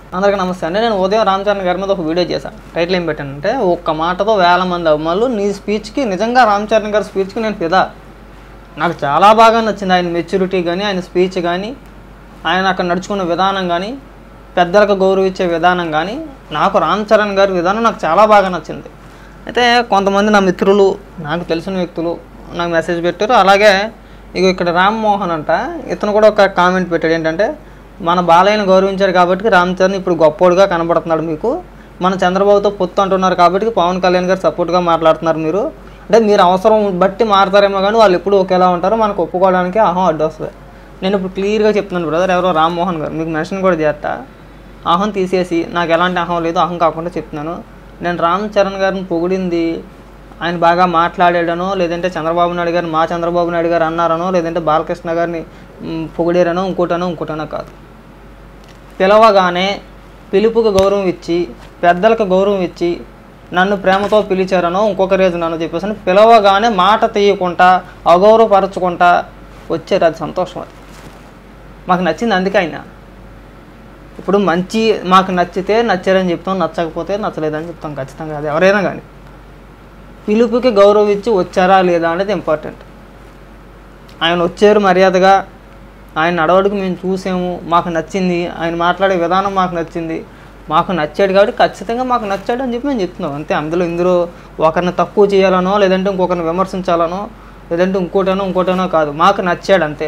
అందరికీ నమస్తే అండి నేను ఉదయం రామ్ చరణ్ గారి మీద ఒక వీడియో చేశాను టైటిల్ ఏం పెట్టానంటే ఒక్క మాటతో వేల మంది అభిమానులు నీ స్పీచ్కి నిజంగా రామ్ చరణ్ గారి స్పీచ్కి నేను ఫిదా నాకు చాలా బాగా నచ్చింది ఆయన మెచ్యూరిటీ కానీ ఆయన స్పీచ్ కానీ ఆయన అక్కడ నడుచుకున్న విధానం కానీ పెద్దలకు గౌరవించే విధానం కానీ నాకు రామ్ చరణ్ గారి విధానం నాకు చాలా బాగా నచ్చింది అయితే కొంతమంది నా మిత్రులు నాకు తెలిసిన వ్యక్తులు నాకు మెసేజ్ పెట్టారు అలాగే ఇగో ఇక్కడ రామ్ మోహన్ అంట ఇతను కూడా ఒక కామెంట్ పెట్టాడు ఏంటంటే మన బాలయ్యను గౌరవించారు కాబట్టి రామ్ చరణ్ ఇప్పుడు గొప్పోడుగా కనబడుతున్నాడు మీకు మన చంద్రబాబుతో పొత్తు అంటున్నారు కాబట్టి పవన్ కళ్యాణ్ గారు సపోర్ట్గా మాట్లాడుతున్నారు మీరు అంటే మీరు అవసరం బట్టి మారుతారేమో కానీ వాళ్ళు ఎప్పుడు ఒకేలా ఉంటారో మనకు ఒప్పుకోవడానికి అహం అడ్డు వస్తుంది నేను ఇప్పుడు క్లియర్గా చెప్తున్నాను బ్రదర్ ఎవరో రామ్మోహన్ గారు మీకు మెన్షన్ కూడా చేస్తా అహం తీసేసి నాకు ఎలాంటి అహం లేదు అహం కాకుండా చెప్తున్నాను నేను రామ్ చరణ్ గారిని పొగిడింది ఆయన బాగా మాట్లాడాడనో లేదంటే చంద్రబాబు నాయుడు గారిని మా చంద్రబాబు నాయుడు గారు అన్నారనో లేదంటే బాలకృష్ణ గారిని మ్, పొగిడారనో ఇంకోటనో ఇంకోటనో కాదు పిలవగానే పిలుపుకు గౌరవం ఇచ్చి పెద్దలకు గౌరవం ఇచ్చి నన్ను ప్రేమతో పిలిచారనో ఇంకొక రీజన్ అని చెప్పేసి అని పిలవగానే మాట తీయకుండా అగౌరవపరచుకుంటా వచ్చారు అది సంతోషం అది మాకు నచ్చింది అందుకే ఆయన ఇప్పుడు మంచి మాకు నచ్చితే నచ్చారని చెప్తాం నచ్చకపోతే నచ్చలేదని చెప్తాం ఖచ్చితంగా అది ఎవరైనా కానీ పిలుపుకి గౌరవం ఇచ్చి వచ్చారా లేదా అనేది ఇంపార్టెంట్ ఆయన వచ్చారు మర్యాదగా ఆయన నడవడికి మేము చూసాము మాకు నచ్చింది ఆయన మాట్లాడే విధానం మాకు నచ్చింది మాకు నచ్చాడు కాబట్టి ఖచ్చితంగా మాకు నచ్చాడు అని చెప్పి మేము చెప్తున్నాం అంతే అందులో ఇందులో ఒకరిని తక్కువ చేయాలనో లేదంటే ఇంకొకరిని విమర్శించాలనో లేదంటే ఇంకోటనో ఇంకోటనో కాదు మాకు నచ్చాడు అంతే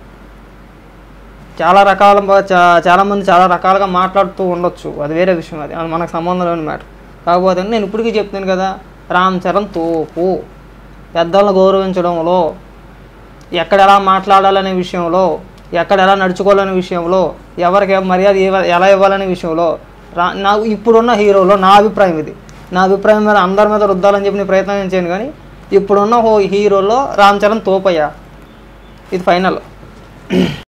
చాలా రకాల చా- చాలామంది చాలా రకాలుగా మాట్లాడుతూ ఉండొచ్చు అది వేరే విషయం అది అది మనకు సంబంధం లేని మ్యాటర్ కాకపోతే నేను ఇప్పటికీ చెప్తున్నాను కదా రామ్ చరణ్ తోపు పెద్దలను గౌరవించడంలో ఎక్కడ ఎలా మాట్లాడాలనే విషయంలో ఎక్కడ ఎలా నడుచుకోవాలనే విషయంలో ఎవరికి ఏ మర్యాద ఇవ్వ- ఎలా ఇవ్వాలనే విషయంలో రా నా ఇప్పుడున్న హీరోలో నా అభిప్రాయం ఇది నా అభిప్రాయం మీద అందరి మీద రుద్దాలని చెప్పి నేను ప్రయత్నం ఏం చేయను కానీ ఇప్పుడున్న హో హీరోలో రామ్ చరణ్ తోపయ్య ఇది ఫైనల్